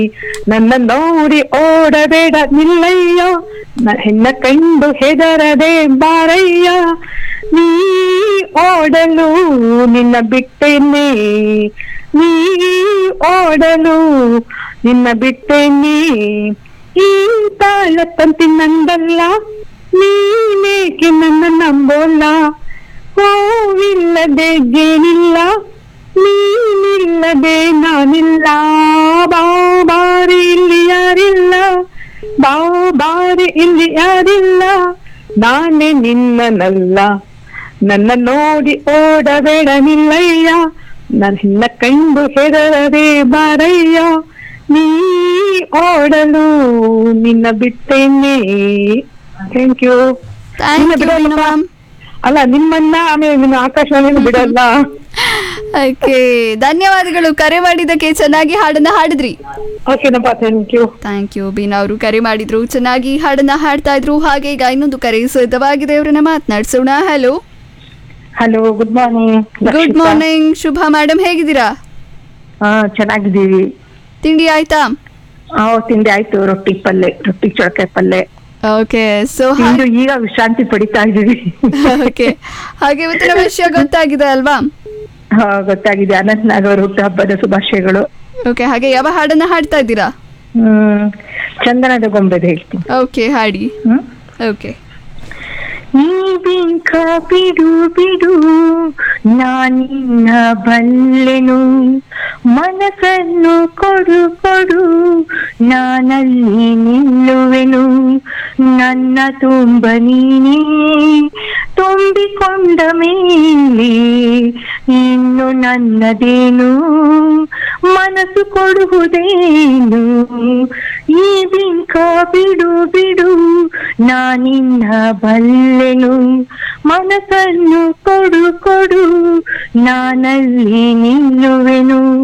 ನನ್ನ ನೋಡಿ ಓಡಬೇಡ ನಿಲ್ಲಯ್ಯ ನ- ಹೆಣ್ಣ ಕಂಡು ಹೆದರದೆ ಬಾರಯ್ಯ ನೀ ಓಡಲು ನಿನ್ನ ಬಿಟ್ಟೇನೆ ನೀ ಓಡಲು ನಿನ್ನ ಬಿಟ್ಟೇನೆ ಈ ತಾಳ ತಂತಿ ನಂದಲ್ಲ ನೀನೇಕೆ ನನ್ನ ನಂಬೋಲ್ಲ ಹೂವಿಲ್ಲದೆ ಜೇನಿಲ್ಲ ನೀನಿಲ್ಲದೆ ನಾನಿಲ್ಲ ಬಾ ಬಾರಿ ಇಲ್ಲಿ ಯಾರಿಲ್ಲ ಬಾ ಬಾರಿ ಇಲ್ಲಿ ಯಾರಿಲ್ಲ ನಾನೇ ನಿನ್ನನಲ್ಲ ನನ್ನ ನೋಡಿ ಓಡಬೇಡ ನಿಲ್ಲಯ್ಯ ನನ್ನ ಕಂಡು ಹೆದರದೆ ಬಾರಯ್ಯ ನೀ ಓಡಲು ನಿನ್ನ ಬಿಟ್ಟೇನೆ ಥ್ಯಾಂಕ್ ಯು ಥ್ಯಾಂಕ್ ಯು ಬಿಡಲ್ಲಪ್ಪ. ಮ್ಯಾಮ್ ಅಲ್ಲ ನಿಮ್ಮನ್ನ ಆಮೇಲೆ ನಿಮ್ಮ ಆಕಾಶವಾಣಿ ಬಿಡಲ್ಲ ಓಕೆ ಧನ್ಯವಾದಗಳು ಕರೆ ಮಾಡಿದ್ದಕ್ಕೆ ಚೆನ್ನಾಗಿ ಹಾಡನ್ನ ಹಾಡಿದ್ರಿ ಓಕೆನಪ್ಪ thank you thank you Beena ಅವರು ಕರೆ ಮಾಡಿದ್ರು ಚೆನ್ನಾಗಿ ಹಾಡನ್ನ ಹಾಡ್ತಾ ಇದ್ರು ಹಾಗೆ ಈಗ ಇನ್ನೊಂದು ಕರೆ ಸಿದ್ಧವಾಗಿದೆ ಅವರನ್ನ ಮಾತನಾಡ್ಸೋಣ hello hello good morning good morning ಶುಭ ಮೇಡಮ್ ಹೇಗಿದ್ದೀರಾ ಹಾ ಚೆನ್ನಾಗಿದ್ದೀವಿ ತಿಂಡಿ ಆಯ್ತಾ ಆ ತಿಂಡಿ ಆಯ್ತು ರೊಟ್ಟಿ ಪಲ್ಲೆ ರೊಟ್ಟಿ ಚೊಳಕಾಯಿ ಪಲ್ಲೆ ಓಕೆ ಸೊ ತಿಂದು ಈಗ ವಿಶ್ರಾಂತಿ ಪಡಿತಾ ಇದೀವಿ ಓಕೆ ಹಾಗೆ ಇವತ್ತಿನ ವಿಷಯ ಗೊತ್ತಾಗಿದೆ ಅಲ್ವಾ ಹಾ ಗೊತ್ತಾಗಿದೆ ಅನಂತ್ ನಾಗ್ ಅವ್ರ ಹುಟ್ಟು ಹಬ್ಬದ ಶುಭಾಶಯಗಳು ಓಕೆ ಹಾಗೆ ಯಾವ ಹಾಡನ್ನ ಹಾಡ್ತಾ ಇದ್ದೀರಾ ಹ್ಮ್ ಚಂದನದ ಗೊಂಬೆದು ಹೇಳ್ತೀನಿ ಓಕೆ ಹಾಡಿ ಹ್ಮ್ ಓಕೆ ಈ ಬಿಂಕ ಬಿಡು ಬಿಡು ನಾನಿನ್ನ ಬಲ್ಲೆನು ಮನಸ್ಸನ್ನು ಕೊಡು ಕೊಡು ನಾನಲ್ಲಿ ನಿಲ್ಲುವೆನು ನನ್ನ ತುಂಬ ನೀನೇ ತುಂಬಿಕೊಂಡ ಮೇಲೆ ಇನ್ನು ನನ್ನದೇನು ಮನಸ್ಸು ಕೊಡುವುದೇನು ಈ ಬಿಂಕ ಬಿಡು ಬಿಡು ನಾನಿನ್ನ ಬಲ್ಲೆನು ಮನಸ್ಸನ್ನು ಕೊಡು ಕೊಡು ನಾನಲ್ಲಿ ನಿಲ್ಲುವೆನು